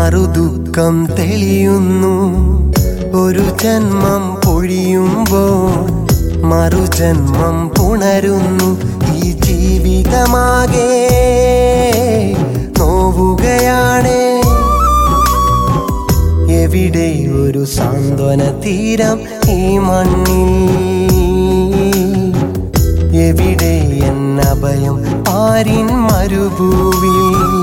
മറുദുഃഖം തെളിയുന്നു ഒരു ജന്മം പൊഴിയുമ്പോൾ മറുജന്മം പുണരുന്നു ഈ ജീവിതമാകെ നോവുകയാണ് എവിടെ ഒരു സാന്ത്വന തീരം ഈ മണ്ണിൽ എവിടെ എന്നഭയം ആരിൻ മരുഭൂവിൽ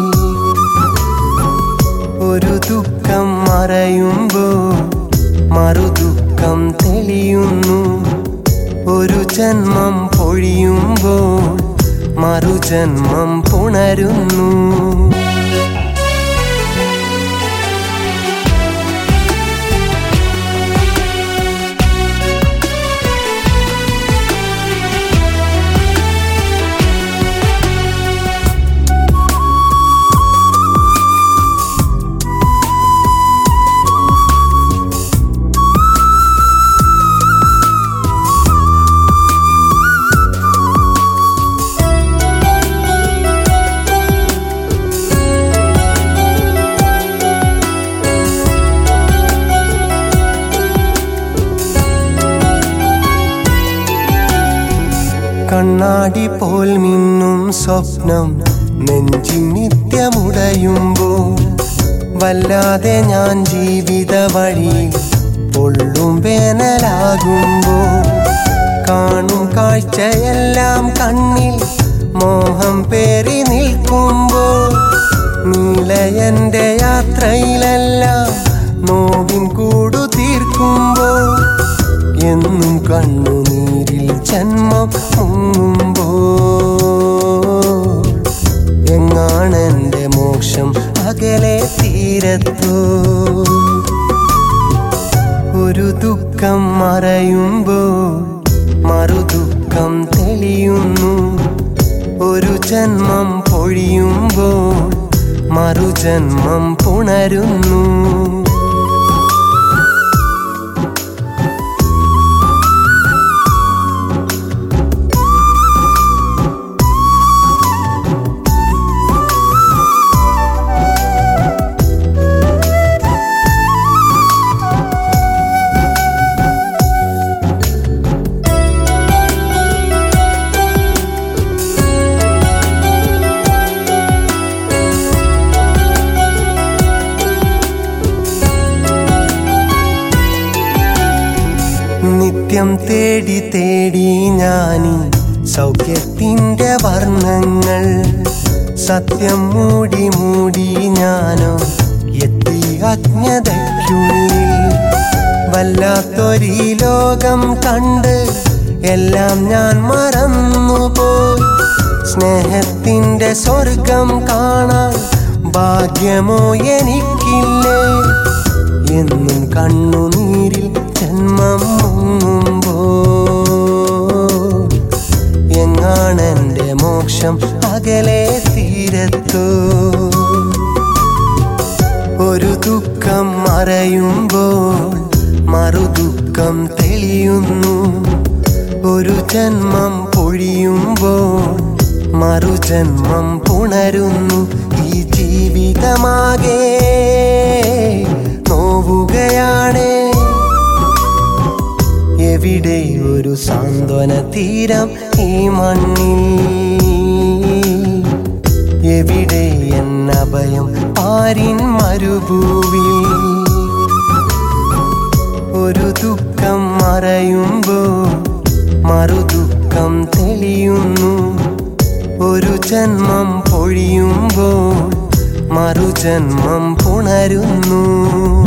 ഒരു ദുഃഖം മറയുമ്പോൾ മറുദുഃഖം തെളിയുന്നു ഒരു ജന്മം പൊഴിയുമ്പോൾ മറുജന്മം പുണരുന്നു കണ്ണാടി പോൽ മിന്നും സ്വപ്നം നെഞ്ചിൽ നിത്യമുടയുമ്പോൾ വല്ലാതെ ഞാൻ ജീവിത വഴി പൊള്ളും വേനലാകുമ്പോൾ കാണും കാഴ്ചയെല്ലാം കണ്ണിൽ മോഹം പേറി നിൽക്കുമ്പോൾ നീലയന്റെ യാത്രയിലെല്ലാം നോവിൻ കൂടു തീർക്കുമ്പോൾ എന്നും കണ്ണുനീരിൽ ജന്മം മുങ്ങുമ്പോൾ എങ്ങാണെന്റെ മോക്ഷം അകലെ തീരത്തോ ഒരു ദുഃഖം മറയുമ്പോൾ മറുദുഃഖം തെളിയുന്നു ഒരു ജന്മം പൊഴിയുമ്പോൾ മറുജന്മം പുണരുന്നു നിത്യം തേടി തേടി ഞാനീ സൗഖ്യത്തിൻ്റെ വർണ്ണങ്ങൾ സത്യം മൂടി മൂടി ഞാനോ എത്തി അജ്ഞതയ്ക്കുള്ളിൽ വല്ലാത്തൊരീ ലോകം കണ്ട് എല്ലാം ഞാൻ മറന്നുപോയി സ്നേഹത്തിൻ്റെ സ്വർഗം കാണാൻ ഭാഗ്യമോ എനിക്കില്ലേ എന്നും കണ്ണുനീരിൽ ജന്മം മുങ്ങുമ്പോ എങ്ങാണെന്റെ മോക്ഷം അകലെ തീരത്തോ ഒരു ദുഃഖം മറയുമ്പോൾ മറുദുഃഖം തെളിയുന്നു ഒരു ജന്മം പൊഴിയുമ്പോൾ മറുജന്മം പുണരുന്നു ഈ ജീവിതമാകെ നോവുകയാണ് എവിടെ ഒരു സാന്ത്വന തീരം ഈ മണ്ണിൽ എവിടെ എന്നഭയം ആരിൻ മരുഭൂവിൽ ഒരു ദുഃഖം മറയുമ്പോൾ മറുദുഃഖം തെളിയുന്നു ഒരു ജന്മം പൊഴിയുമ്പോൾ മറുജന്മം പുണരുന്നു